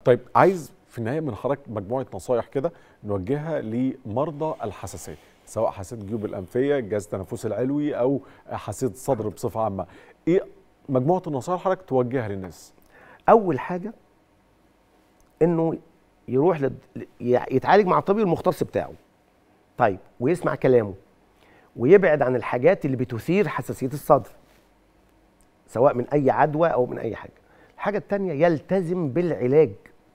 طيب عايز في النهايه من حضرتك مجموعه نصايح كده نوجهها لمرضى الحساسيه سواء حساسيه الجيوب الانفيه الجهاز التنفسي العلوي او حساسيه الصدر بصفه عامه ايه مجموعه النصائح حضرتك توجهها للناس اول حاجه انه يروح لد... يتعالج مع الطبيب المختص بتاعه طيب ويسمع كلامه ويبعد عن الحاجات اللي بتثير حساسيه الصدر سواء من اي عدوى او من اي حاجه الحاجه الثانيه يلتزم بالعلاج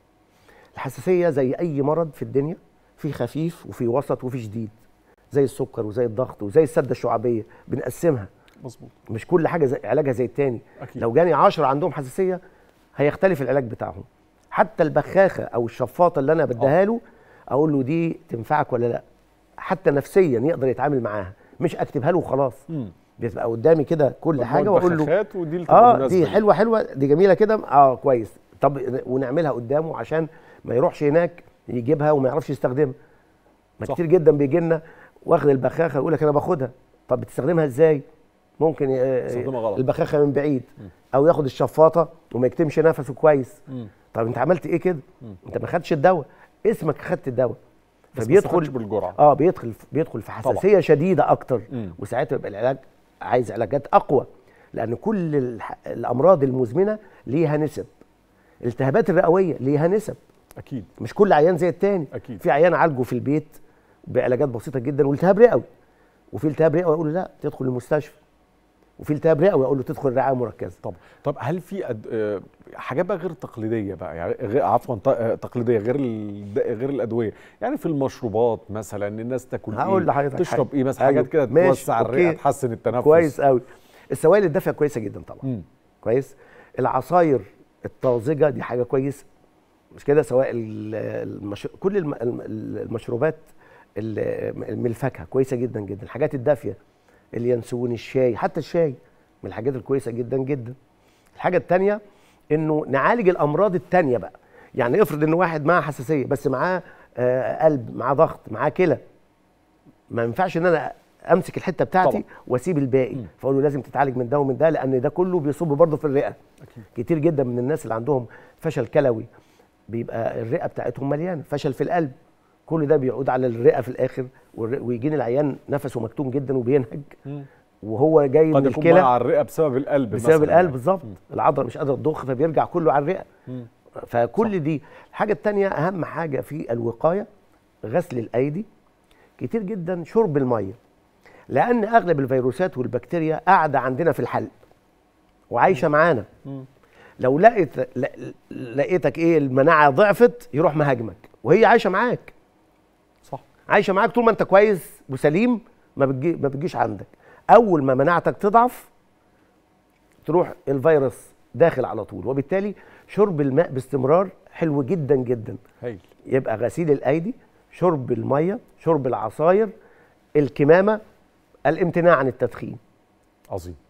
الحساسيه زي اي مرض في الدنيا في خفيف وفي وسط وفي شديد زي السكر وزي الضغط وزي السده الشعبيه بنقسمها مظبوط مش كل حاجه زي علاجها زي التاني أكيد. لو جاني 10 عندهم حساسيه هيختلف العلاج بتاعهم حتى البخاخه او الشفاطه اللي انا بديها له اقول له دي تنفعك ولا لا حتى نفسيا يقدر يتعامل معاها مش اكتبها له وخلاص مم. بيبقى قدامي كده كل حاجه واقول له البخاخات ودي اللي تبقى اه مناسبة دي ليه. حلوه حلوه دي جميله كده اه كويس طب ونعملها قدامه عشان ما يروحش هناك يجيبها وما يعرفش يستخدمها ما صح. كتير جدا بيجي لنا واخد البخاخه يقول لك انا باخدها طب بتستخدمها ازاي ممكن ي- يستخدمها غلط. البخاخه من بعيد او ياخد الشفاطه وما يكتمش نفسه كويس مم. طب انت عملت ايه كده انت ما خدتش الدواء اسمك خدت الدواء بس ما استفدتش بالجرعه اه بيدخل بيدخل في حساسيه شديده اكتر مم. وساعتها يبقى العلاج عايز علاجات اقوى لان كل الح- الامراض المزمنه ليها نسب الالتهابات الرئويه ليها نسب اكيد مش كل عيان زي التاني أكيد. في عيان عالجه في البيت بعلاجات بسيطه جدا والتهاب رئوي وفي التهاب رئوي اقول له لا تدخل المستشفى وفي التهاب رئوي اقول له تدخل الرعايه مركزه طب طب هل في أد... آه، حاجات بقى غير تقليديه بقى يعني غير عفوا ط- آه، تقليديه غير ال... غير الادويه يعني في المشروبات مثلا الناس تاكل هقول ايه لحضرتك تشرب حاجة. ايه مثلا أيوة. حاجات كده ماشي، توسع الرئه أوكي. تحسن التنفس كويس قوي السوائل الدافئه كويسه جدا طبعا مم. كويس العصاير الطازجه دي حاجه كويسه مش كده سواء ال- المش... كل الم... الم- المشروبات ال- من الفاكهه كويسه جدا جدا الحاجات الدافيه اليانسون الشاي حتى الشاي من الحاجات الكويسه جدا جدا الحاجه الثانيه انه نعالج الامراض الثانيه بقى يعني افرض ان واحد معاه حساسيه بس معاه آه قلب معاه ضغط معاه كلى ما ينفعش ان انا امسك الحته بتاعتي طبعا. واسيب الباقي فاقول له لازم تتعالج من ده ومن ده لان ده كله بيصب برضه في الرئه أكيد. كتير جدا من الناس اللي عندهم فشل كلوي بيبقى الرئه بتاعتهم مليانه فشل في القلب كل ده بيعود على الرئه في الاخر والر- ويجيني العيان نفسه مكتوم جدا وبينهج مم. وهو جاي قد من يكون الكلى مع الرئه بسبب القلب بسبب مثلاً القلب يعني. بالظبط العضله مش قادره تضخ فبيرجع كله على الرئه مم. فكل دي الحاجه الثانيه اهم حاجه في الوقايه غسل الايدي كتير جدا شرب الميه لان اغلب الفيروسات والبكتيريا قاعده عندنا في الحلق وعايشه معانا مم. لو لقيت ل- لقيتك ايه المناعه ضعفت يروح مهاجمك وهي عايشه معاك صح عايشه معاك طول ما انت كويس وسليم ما بتجي ما بتجيش عندك اول ما مناعتك تضعف تروح الفيروس داخل على طول وبالتالي شرب الماء باستمرار حلو جدا جدا هايل يبقى غسيل الايدي شرب الميه شرب العصاير الكمامه الامتناع عن التدخين عظيم